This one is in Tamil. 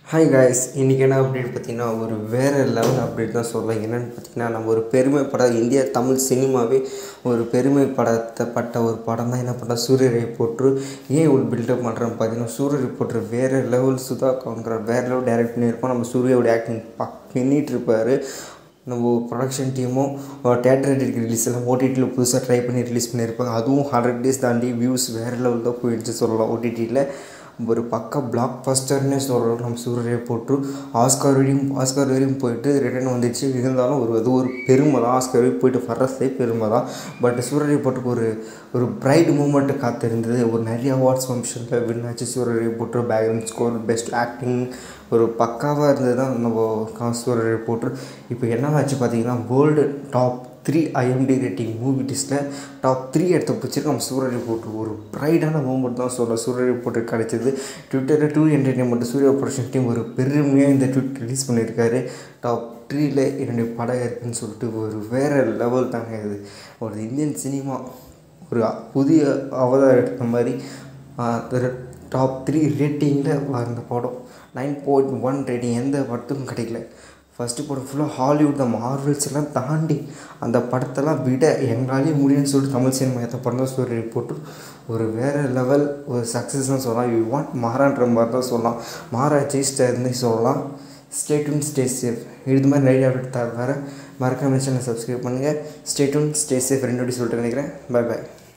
ஹாய் காய்ஸ் இன்றைக்கி என்ன அப்டேட் பார்த்தீங்கன்னா ஒரு வேறு லெவல் அப்டேட் தான் சொல்லலாம் என்னென்னு பார்த்தீங்கன்னா நம்ம ஒரு பெருமைப்பட இந்தியா தமிழ் சினிமாவே ஒரு பெருமைப்படத்தப்பட்ட ஒரு படம் தான் என்ன பண்ணா சூரியரை போற்று ஏன் இவ்வளோ பில்டப் பண்ணுறோம் பார்த்தீங்கன்னா சூரியரை போற்று வேறு லெவல் சுதா கவுண்டர் வேறு லெவல் டைரக்ட் பண்ணியிருப்போம் நம்ம சூர்யாவோட ஆக்டிங் பக் பண்ணிகிட்டு இருப்பார் நம்ம ப்ரொடக்ஷன் டீமும் தேட்டர் எடிட் ரிலீஸ் எல்லாம் ஓடிடியில் புதுசாக ட்ரை பண்ணி ரிலீஸ் பண்ணியிருப்பாங்க அதுவும் ஹண்ட்ரட் டேஸ் தாண்டி வியூஸ் வேறு லெவல் தான் போயிடுச்சு சொல்லலாம் ஓடிடியில் ஒரு பக்கா பிளாக் பஸ்டர்னே சொல்கிறோம் நம்ம சூரியரை போட்டு ஆஸ்கார் வரையும் ஆஸ்கார் வரையும் போயிட்டு ரிட்டர்ன் வந்துடுச்சு இருந்தாலும் ஒரு அது ஒரு பெருமை தான் ஆஸ்கார் வரையும் போயிட்டு வர்றதே பெருமை தான் பட் சூரியரை போட்டுக்கு ஒரு ஒரு பிரைட் மூமெண்ட்டு காத்திருந்தது ஒரு நிறைய அவார்ட்ஸ் ஃபங்க்ஷனில் வின் ஆச்சு சூரியரை போட்டு பேக்ரவுண்ட் ஸ்கோர் பெஸ்ட் ஆக்டிங் ஒரு பக்காவாக இருந்தது தான் நம்ம சூரியரை போட்டு இப்போ என்னவாச்சு பார்த்தீங்கன்னா world top three IMDb rating movie லிஸ்ட்டில் டாப் த்ரீ எடுத்து பிடிச்சிருக்கு நம்ம சூரிய ரிப்போர்ட் ஒரு ப்ரைடான மூமெண்ட் தான் சொல்கிறேன் சூரிய ரிப்போர்ட் கிடச்சிது ட்விட்டரில் two entertainment Suriya production team ஒரு பெருமையாக இந்த ட்விட் ரிலீஸ் பண்ணியிருக்காரு டாப் த்ரீயில் என்னுடைய படம் இருக்குன்னு சொல்லிட்டு ஒரு வேறு லெவல் தாங்க இது ஒரு இந்தியன் சினிமா ஒரு புதிய அவதாரம் எடுத்த மாதிரி டாப் த்ரீ ரேட்டிங்கில் வந்த படம் நைன் பாயிண்ட் ஒன் ரேட்டிங் எந்த படத்துக்கும் கிடைக்கல ஃபஸ்ட்டு படம் ஃபுல்லாக ஹாலிவுட் தான் மார்வல்ஸ் எல்லாம் தாண்டி அந்த படத்தெல்லாம் விட எங்களாலே முடியும்னு சொல்லிட்டு தமிழ் சினிமா எத்த படம் தான் ஸ்டோரி போட்டு ஒரு வேறு லெவல் ஒரு சக்ஸஸ் தான் சொல்லலாம் யூ வாண்ட் மாறான்ற மாதிரி தான் சொல்லலாம் மாறா ஜெயிஸ்டர்னு சொல்லலாம் ஸ்டேட்யூன் ஸ்டே சேஃப் இது மாதிரி நிறைய அப்டேட் தர வேறு மறக்காம சேனல் சப்ஸ்கிரைப் பண்ணுங்கள் ஸ்டேட்யூன் ஸ்டே சேஃப் ரெண்டு சொல்லிட்டு நினைக்கிறேன் பை பாய்